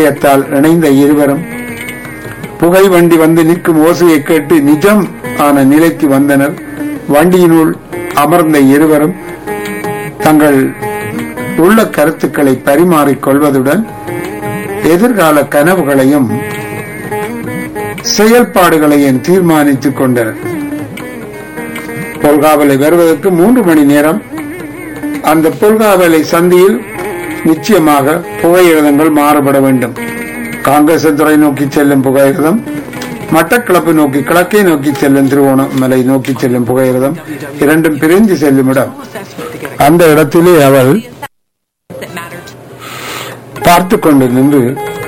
இதயத்தால் இணைந்த இருவரும் புகை வண்டி வந்து நிற்கும் ஓசையை கேட்டு நிஜம் ஆன நிலைக்கு வந்தனர் வண்டியினுள் அமர்ந்த இருவரும் தங்கள் உள்ள கருத்துக்களை பரிமாறிக் கொள்வதுடன் எதிர்கால கனவுகளையும் செயல்பாடுகளையும் தீர்மானித்துக் கொண்டனர் பொல்காவலை வருவதற்கு மூன்று மணி நேரம் அந்த பொல்காவலை சந்தியில் நிச்சயமாக புகையிரதங்கள் மாறுபட வேண்டும் காங்கிரஸ் துறை நோக்கி செல்லும் புகையிரதம் மட்டக்களப்பு நோக்கி கிழக்கை நோக்கி செல்லும் திருவோணமலை நோக்கி செல்லும் புகையிரதம் இரண்டும் பிரிந்து செல்லும் இடம் அந்த இடத்திலே அவள் that mattered. பார்த்து கொண்டு நின்று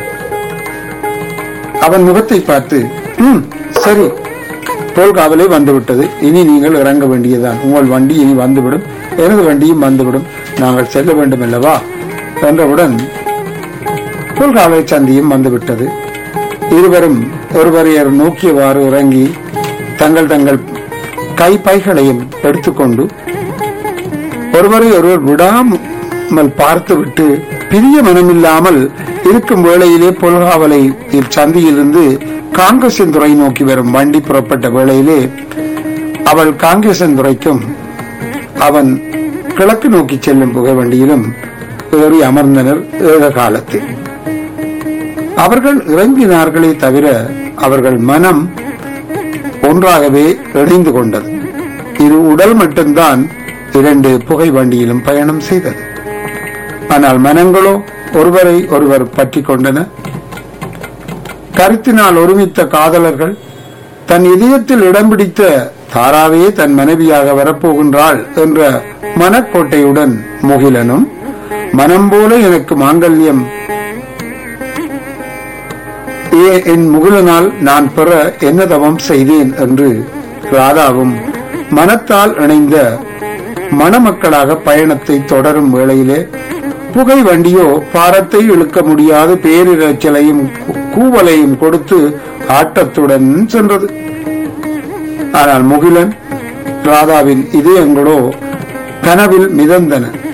அவன் முகத்தை பார்த்து "ம், சரி தோல்காவலே வந்துவிட்டது இனி நீங்கள் இறங்க வேண்டியதுதான் உங்கள் வண்டி இனி வந்துவிடும் எனது வண்டியும் வந்துவிடும் நாங்கள் செல்ல வேண்டும் அல்லவா என்றவுடன் தோல்காவலை சந்தியும் வந்துவிட்டது இருவரும் ஒருவரையர் நோக்கியவாறு இறங்கி தங்கள் தங்கள் கைப்பைகளையும் எடுத்துக்கொண்டு ஒருவரை ஒருவர் விடாமல் பார்த்துவிட்டு பிரிய மனமில்லாமல் இருக்கும் வேளையிலே பொல்காவலை சந்தியிலிருந்து காங்கிரசின் துறை நோக்கி வரும் வண்டி புறப்பட்ட வேளையிலே அவள் காங்கிரசின் துறைக்கும் அவன் கிழக்கு நோக்கி செல்லும் புகை வண்டியிலும் ஏறி அமர்ந்தனர் ஏக காலத்தில் அவர்கள் இறங்கினார்களே தவிர அவர்கள் மனம் ஒன்றாகவே இணைந்து கொண்டது இரு உடல் மட்டும்தான் இரண்டு புகை வண்டியிலும் பயணம் செய்தது ஆனால் மனங்களோ ஒருவரை ஒருவர் பற்றி கொண்டன கருத்தினால் ஒருமித்த காதலர்கள் தன் இதயத்தில் இடம் பிடித்த தாராவே தன் மனைவியாக வரப்போகின்றாள் என்ற மனக்கோட்டையுடன் முகிலனும் மனம் போல எனக்கு மாங்கல்யம் ஏ என் முகிலனால் நான் பெற என்ன தவம் செய்தேன் என்று ராதாவும் மனத்தால் இணைந்த மணமக்களாக பயணத்தை தொடரும் வேளையிலே புகை வண்டியோ பாரத்தை இழுக்க முடியாத பேரிரைச்சலையும் கூ- கூவலையும் கொடுத்து ஆட்டத்துடன் சென்றது ஆனால் முகிலன் ராதாவின் இதயங்களோ கனவில் மிதந்தன